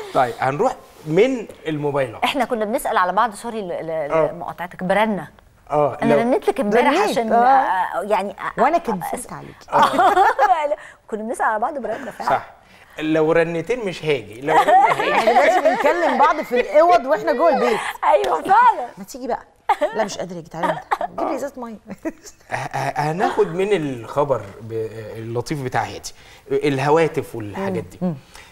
طيب هنروح من الموبايلات احنا كنا بنسال على بعض سوري ل- ل- آه. لمقاطعتك برنا اه انا لو- رنيت لك امبارح رنيت، عشان آه. آه، يعني آه، وانا آه، كنسلت عليكي لا، كنا بنسال على بعض برنا فعلا صح لو رنتين مش هاجي لو رنت هاجي احنا دلوقتي بنكلم بعض في الاوض واحنا جوه البيت ايوه فعلا ما تيجي بقى لا مش قادره يا تعالى انت جيب لي ازازه ميه ه- ه- هناخد من الخبر ب- اللطيف بتاع هاتي الهواتف والحاجات دي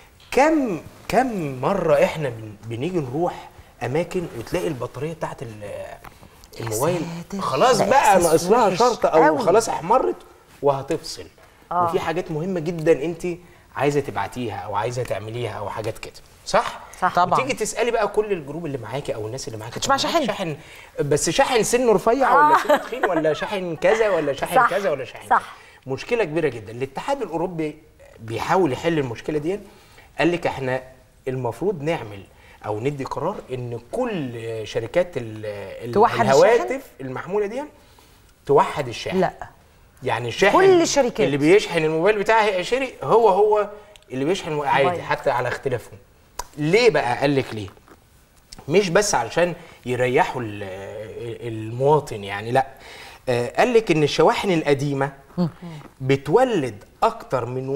كم كم مره احنا بن- بنيجي نروح اماكن وتلاقي البطاريه بتاعت ال- الموبايل ساتر، خلاص ده بقى إحساس ناقص لها وحش شرطه او قوي. خلاص احمرت وهتفصل وفي حاجات مهمه جدا انت عايزه تبعتيها او عايزه تعمليها او حاجات كده صح صح. طبعاً. وتيجي تسالي بقى كل الجروب اللي معاكي او الناس اللي معاكي مش مع طب شاحن؟ شاحن بس شاحن سنه رفيع ولا سنه تخين ولا شاحن كذا ولا شاحن صح، كذا ولا شاحن صح. كذا. مشكله كبيره جدا الاتحاد الاوروبي بيحاول يحل المشكله دي قال لك احنا المفروض نعمل او ندي قرار ان كل شركات ال- ال- توحد الهواتف المحموله دي توحد الشاحن لا يعني الشاحن كل الشركات. اللي بيشحن الموبايل بتاعي شيري هو هو اللي بيشحن عادي موبايل. حتى على اختلافهم ليه بقى قال لك ليه مش بس علشان يريحوا ال- المواطن يعني لا آه، قال لك ان الشواحن القديمه بتولد اكتر من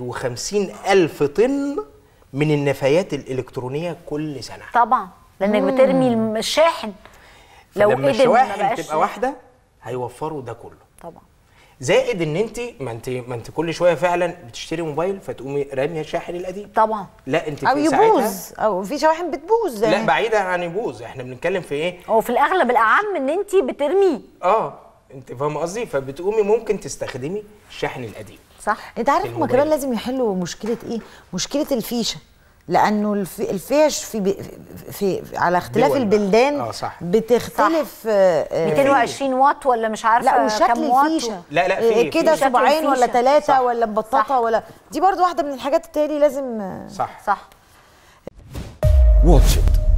51 الف طن من النفايات الالكترونيه كل سنه طبعا لانك بترمي الم- الشاحن لو لما قدم ما الشواحن بقاش تبقى واحده هيوفروا ده كله طبعا زائد ان انت ما انت ما انت كل شويه فعلا بتشتري موبايل فتقومي راميه الشاحن القديم طبعا لا انت او في ساعتها يبوظ او في شواحن بتبوظ لا بعيدا عن يبوظ احنا بنتكلم في ايه هو في الاغلب الاعم ان انت بترميه اه انت فاهمه قصدي فبتقومي ممكن تستخدمي الشاحن القديم صح انت عارف هما الموبايل. كمان لازم يحلوا مشكله ايه مشكله الفيشه لانه الف- الفيش في, بي في, في على اختلاف دول بقى. البلدان آه، صح. بتختلف آه، آه، 220 واط ولا مش عارفه لا وشكل كام واط الفيشه لا، لا، آه، في- كده في. شكل صباعين ولا الفيشة. ثلاثه صح. ولا مبططه صح. ولا دي برضو واحده من الحاجات التالي لازم آه، صح صح واتش إت